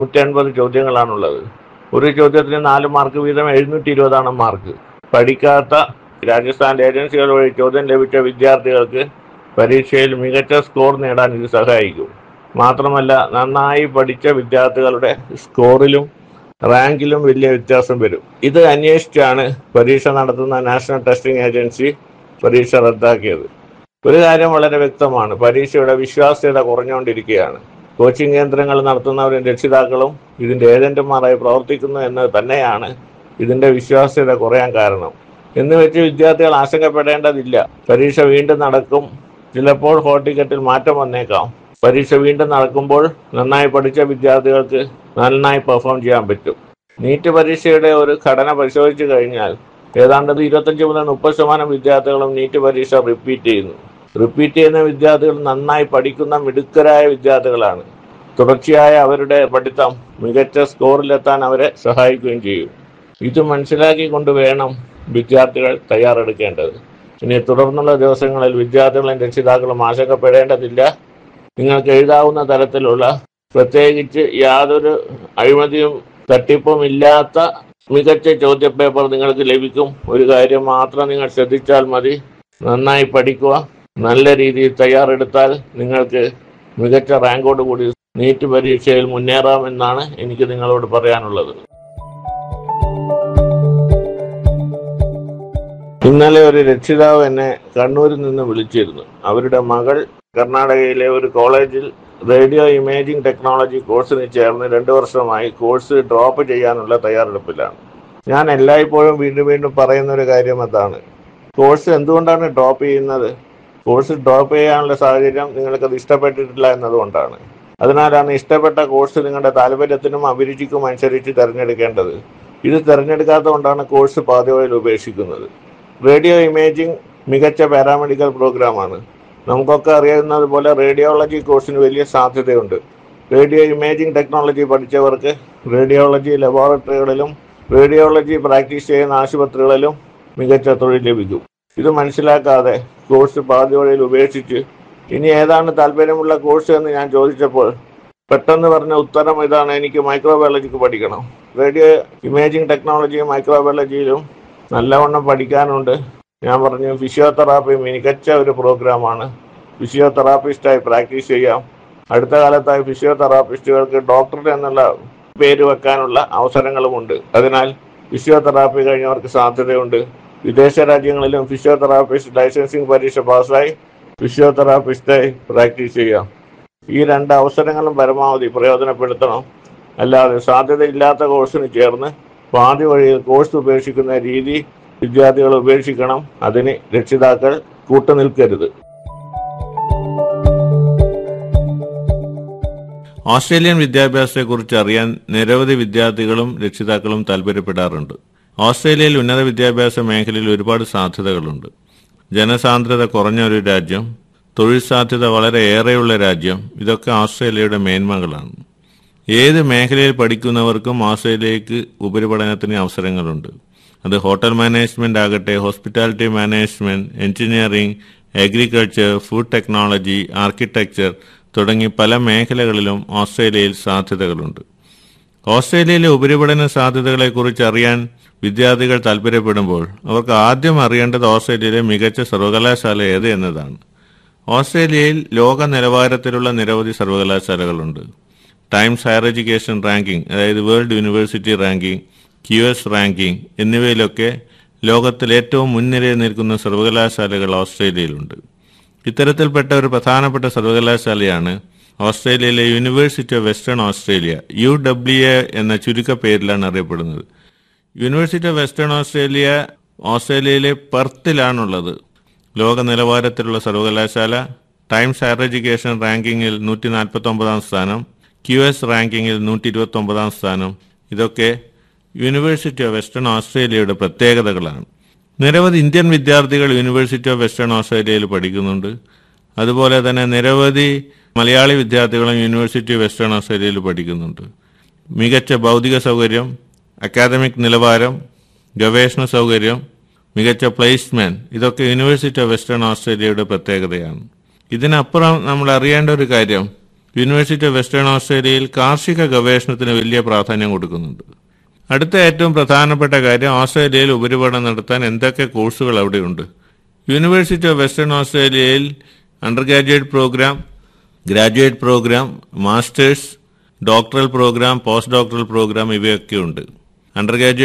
നൂറ്റി അൻപത് ചോദ്യങ്ങളാണുള്ളത് ഒരു ചോദ്യത്തിന് നാല് മാർക്ക് വീതം എഴുന്നൂറ്റി ഇരുപതാണ് മാർക്ക് പഠിക്കാത്ത രാജസ്ഥാൻ ഏജൻസികൾ വഴി ചോദ്യം ലഭിച്ച വിദ്യാർത്ഥികൾക്ക് പരീക്ഷയിൽ മികച്ച സ്കോർ നേടാൻ ഇത് സഹായിക്കും മാത്രമല്ല നന്നായി പഠിച്ച വിദ്യാർത്ഥികളുടെ സ്കോറിലും റാങ്കിലും വലിയ വ്യത്യാസം വരും ഇത് അന്വേഷിച്ചാണ് പരീക്ഷ നടത്തുന്ന നാഷണൽ ടെസ്റ്റിംഗ് ഏജൻസി പരീക്ഷ റദ്ദാക്കിയത് ഒരു കാര്യം വളരെ വ്യക്തമാണ് പരീക്ഷയുടെ വിശ്വാസ്യത കുറഞ്ഞുകൊണ്ടിരിക്കുകയാണ് കോച്ചിങ് കേന്ദ്രങ്ങൾ നടത്തുന്നവരും രക്ഷിതാക്കളും ഇതിന്റെ ഏജന്റുമാരായി പ്രവർത്തിക്കുന്നു എന്ന് തന്നെയാണ് ഇതിന്റെ വിശ്വാസ്യത കുറയാൻ കാരണം എന്ന് വെച്ച് വിദ്യാർത്ഥികൾ ആശങ്കപ്പെടേണ്ടതില്ല പരീക്ഷ വീണ്ടും നടക്കും ചിലപ്പോൾ ഹോൾ ടിക്കറ്റിൽ മാറ്റം വന്നേക്കാം പരീക്ഷ വീണ്ടും നടക്കുമ്പോൾ നന്നായി പഠിച്ച വിദ്യാർത്ഥികൾക്ക് നന്നായി പെർഫോം ചെയ്യാൻ പറ്റും നീറ്റ് പരീക്ഷയുടെ ഒരു ഘടന പരിശോധിച്ചു കഴിഞ്ഞാൽ ഏതാണ്ട് ഇരുപത്തഞ്ച് മുതൽ മുപ്പത് ശതമാനം വിദ്യാർത്ഥികളും നീറ്റ് പരീക്ഷ റിപ്പീറ്റ് ചെയ്യുന്നു റിപ്പീറ്റ് ചെയ്യുന്ന വിദ്യാർത്ഥികൾ നന്നായി പഠിക്കുന്ന മിടുക്കരായ വിദ്യാർത്ഥികളാണ് തുടർച്ചയായ അവരുടെ പഠിത്തം മികച്ച സ്കോറിലെത്താൻ അവരെ സഹായിക്കുകയും ചെയ്യും ഇത് മനസ്സിലാക്കിക്കൊണ്ട് വേണം വിദ്യാർത്ഥികൾ തയ്യാറെടുക്കേണ്ടത് ഇനി തുടർന്നുള്ള ദിവസങ്ങളിൽ വിദ്യാർത്ഥികളും രക്ഷിതാക്കളും ആശങ്കപ്പെടേണ്ടതില്ല നിങ്ങൾക്ക് എഴുതാവുന്ന തരത്തിലുള്ള പ്രത്യേകിച്ച് യാതൊരു അഴിമതിയും തട്ടിപ്പും ഇല്ലാത്ത മികച്ച ചോദ്യപേപ്പർ നിങ്ങൾക്ക് ലഭിക്കും ഒരു കാര്യം മാത്രം നിങ്ങൾ ശ്രദ്ധിച്ചാൽ മതി നന്നായി പഠിക്കുക നല്ല രീതിയിൽ തയ്യാറെടുത്താൽ നിങ്ങൾക്ക് മികച്ച റാങ്കോട് കൂടി നീറ്റ് പരീക്ഷയിൽ മുന്നേറാമെന്നാണ് എനിക്ക് നിങ്ങളോട് പറയാനുള്ളത് ഇന്നലെ ഒരു രക്ഷിതാവ് എന്നെ കണ്ണൂരിൽ നിന്ന് വിളിച്ചിരുന്നു അവരുടെ മകൾ കർണാടകയിലെ ഒരു കോളേജിൽ റേഡിയോ ഇമേജിംഗ് ടെക്നോളജി കോഴ്സിന് ചേർന്ന് രണ്ടു വർഷമായി കോഴ്സ് ഡ്രോപ്പ് ചെയ്യാനുള്ള തയ്യാറെടുപ്പിലാണ് ഞാൻ എല്ലായ്പ്പോഴും വീണ്ടും വീണ്ടും പറയുന്ന ഒരു കാര്യം അതാണ് കോഴ്സ് എന്തുകൊണ്ടാണ് ഡ്രോപ്പ് ചെയ്യുന്നത് കോഴ്സ് ഡ്രോപ്പ് ചെയ്യാനുള്ള സാഹചര്യം നിങ്ങൾക്കത് ഇഷ്ടപ്പെട്ടിട്ടില്ല എന്നതുകൊണ്ടാണ് അതിനാലാണ് ഇഷ്ടപ്പെട്ട കോഴ്സ് നിങ്ങളുടെ താല്പര്യത്തിനും അഭിരുചിക്കും അനുസരിച്ച് തിരഞ്ഞെടുക്കേണ്ടത് ഇത് തിരഞ്ഞെടുക്കാത്തതുകൊണ്ടാണ് കോഴ്സ് പാതിവഴിയിൽ ഉപേക്ഷിക്കുന്നത് റേഡിയോ ഇമേജിംഗ് മികച്ച പാരാമെഡിക്കൽ പ്രോഗ്രാമാണ് നമുക്കൊക്കെ അറിയാവുന്നത് പോലെ റേഡിയോളജി കോഴ്സിന് വലിയ സാധ്യതയുണ്ട് റേഡിയോ ഇമേജിംഗ് ടെക്നോളജി പഠിച്ചവർക്ക് റേഡിയോളജി ലബോറട്ടറികളിലും റേഡിയോളജി പ്രാക്ടീസ് ചെയ്യുന്ന ആശുപത്രികളിലും മികച്ച തൊഴിൽ ലഭിക്കും ഇത് മനസ്സിലാക്കാതെ കോഴ്സ് പാതി വഴിയിൽ ഉപേക്ഷിച്ച് ഇനി ഏതാണ് താല്പര്യമുള്ള കോഴ്സ് എന്ന് ഞാൻ ചോദിച്ചപ്പോൾ പെട്ടെന്ന് പറഞ്ഞ ഉത്തരം ഇതാണ് എനിക്ക് മൈക്രോബയോളജിക്ക് പഠിക്കണം റേഡിയോ ഇമേജിംഗ് ടെക്നോളജിയും മൈക്രോബയോളജിയിലും നല്ലവണ്ണം പഠിക്കാനുണ്ട് ഞാൻ പറഞ്ഞു ഫിസിയോതെറാപ്പി മികച്ച ഒരു പ്രോഗ്രാമാണ് ഫിസിയോതെറാപ്പിസ്റ്റായി പ്രാക്ടീസ് ചെയ്യാം അടുത്ത കാലത്തായി ഫിസിയോതെറാപ്പിസ്റ്റുകൾക്ക് ഡോക്ടർ എന്നുള്ള പേര് വെക്കാനുള്ള അവസരങ്ങളുമുണ്ട് അതിനാൽ ഫിസിയോതെറാപ്പി കഴിഞ്ഞവർക്ക് സാധ്യതയുണ്ട് വിദേശ രാജ്യങ്ങളിലും ഫിസിയോതെറാപ്പിസ്റ്റ് ലൈസൻസിംഗ് പരീക്ഷ പാസ്സായി ഫിസിയോതെറാപ്പിസ്റ്റായി പ്രാക്ടീസ് ചെയ്യാം ഈ രണ്ട് അവസരങ്ങളും പരമാവധി പ്രയോജനപ്പെടുത്തണം അല്ലാതെ സാധ്യതയില്ലാത്ത കോഴ്സിന് ചേർന്ന് പാതി വഴിയിൽ കോഴ്സ് ഉപേക്ഷിക്കുന്ന രീതി വിദ്യാർത്ഥികൾ ഉപേക്ഷിക്കണം അതിന് രക്ഷിതാക്കൾ കൂട്ടുനിൽക്കരുത് ഓസ്ട്രേലിയൻ വിദ്യാഭ്യാസത്തെക്കുറിച്ച് അറിയാൻ നിരവധി വിദ്യാർത്ഥികളും രക്ഷിതാക്കളും താൽപ്പര്യപ്പെടാറുണ്ട് ഓസ്ട്രേലിയയിൽ ഉന്നത വിദ്യാഭ്യാസ മേഖലയിൽ ഒരുപാട് സാധ്യതകളുണ്ട് ജനസാന്ദ്രത കുറഞ്ഞ ഒരു രാജ്യം തൊഴിൽ സാധ്യത വളരെ ഏറെയുള്ള രാജ്യം ഇതൊക്കെ ഓസ്ട്രേലിയയുടെ മേന്മകളാണ് ഏത് മേഖലയിൽ പഠിക്കുന്നവർക്കും ഓസ്ട്രേലിയക്ക് ഉപരിപഠനത്തിന് അവസരങ്ങളുണ്ട് അത് ഹോട്ടൽ മാനേജ്മെന്റ് ആകട്ടെ hospitality management engineering agriculture food technology architecture തുടങ്ങി പല മേഖലകളിലും ഓസ്ട്രേലിയയിൽ സാധ്യതകളുണ്ട് ഓസ്ട്രേലിയയിലെ ഉപരിപഠന സാധ്യതകളെക്കുറിച്ച് അറിയാൻ വിദ്യാർത്ഥികൾ താൽപ്പര്യപ്പെടുമ്പോൾ അവർക്ക് ആദ്യം അറിയേണ്ടത് ഓസ്ട്രേലിയയിലെ മികച്ച സർവകലാശാല ഏത് എന്നതാണ് ഓസ്ട്രേലിയയിൽ ലോക നിലവാരത്തിലുള്ള നിരവധി സർവകലാശാലകളുണ്ട് ടൈംസ് ഹയർ എഡ്യൂക്കേഷൻ റാങ്കിംഗ് അതായത് world university ranking Q S ranking എന്നിവയിലൊക്കെ ലോകത്തിൽ ഏറ്റവും മുൻനിരയിൽ നിൽക്കുന്ന സർവകലാശാലകൾ ഓസ്ട്രേലിയയിലുണ്ട് ഇത്തരത്തിൽപ്പെട്ട ഒരു പ്രധാനപ്പെട്ട സർവകലാശാലയാണ് ഓസ്ട്രേലിയയിലെ University of Western Australia U W A എന്ന ചുരുക്ക പേരിലാണ് അറിയപ്പെടുന്നത് യൂണിവേഴ്സിറ്റി ഓഫ് വെസ്റ്റേൺ ഓസ്ട്രേലിയ ഓസ്ട്രേലിയയിലെ പെർത്തിലാണുള്ളത് ലോക നിലവാരത്തിലുള്ള സർവകലാശാല ടൈംസ് ഹയർ എഡ്യൂക്കേഷൻ റാങ്കിങ്ങിൽ നൂറ്റി നാൽപ്പത്തി ഒമ്പതാം സ്ഥാനം ക്യു എസ് റാങ്കിങ്ങിൽ നൂറ്റി ഇരുപത്തി ഒമ്പതാം സ്ഥാനം ഇതൊക്കെ യൂണിവേഴ്സിറ്റി ഓഫ് വെസ്റ്റേൺ ഓസ്ട്രേലിയയുടെ പ്രത്യേകതകളാണ് നിരവധി ഇന്ത്യൻ വിദ്യാർത്ഥികൾ യൂണിവേഴ്സിറ്റി ഓഫ് വെസ്റ്റേൺ ഓസ്ട്രേലിയയിൽ പഠിക്കുന്നുണ്ട് അതുപോലെ തന്നെ നിരവധി മലയാളി വിദ്യാർത്ഥികളും യൂണിവേഴ്സിറ്റി ഓഫ് വെസ്റ്റേൺ ഓസ്ട്രേലിയയിൽ പഠിക്കുന്നുണ്ട് മികച്ച ഭൗതിക സൗകര്യം അക്കാദമിക് നിലവാരം ഗവേഷണ സൗകര്യം മികച്ച പ്ലേസ്മെന്റ് ഇതൊക്കെ യൂണിവേഴ്സിറ്റി ഓഫ് വെസ്റ്റേൺ ഓസ്ട്രേലിയയുടെ പ്രത്യേകതയാണ് ഇതിനപ്പുറം നമ്മൾ അറിയേണ്ട ഒരു കാര്യം യൂണിവേഴ്സിറ്റി ഓഫ് വെസ്റ്റേൺ ഓസ്ട്രേലിയയിൽ കാർഷിക ഗവേഷണത്തിന് വലിയ പ്രാധാന്യം കൊടുക്കുന്നുണ്ട് അടുത്ത ഏറ്റവും പ്രധാനപ്പെട്ട കാര്യം ഓസ്ട്രേലിയയിൽ ഉപരിപഠനം നടത്താൻ എന്തൊക്കെ കോഴ്സുകൾ അവിടെയുണ്ട് യൂണിവേഴ്സിറ്റി ഓഫ് വെസ്റ്റേൺ ഓസ്ട്രേലിയയിൽ undergraduate program graduate program masters doctoral program postdoctoral program ഇവയൊക്കെയുണ്ട് അണ്ടർ ഗ്രാജുവേറ്റ്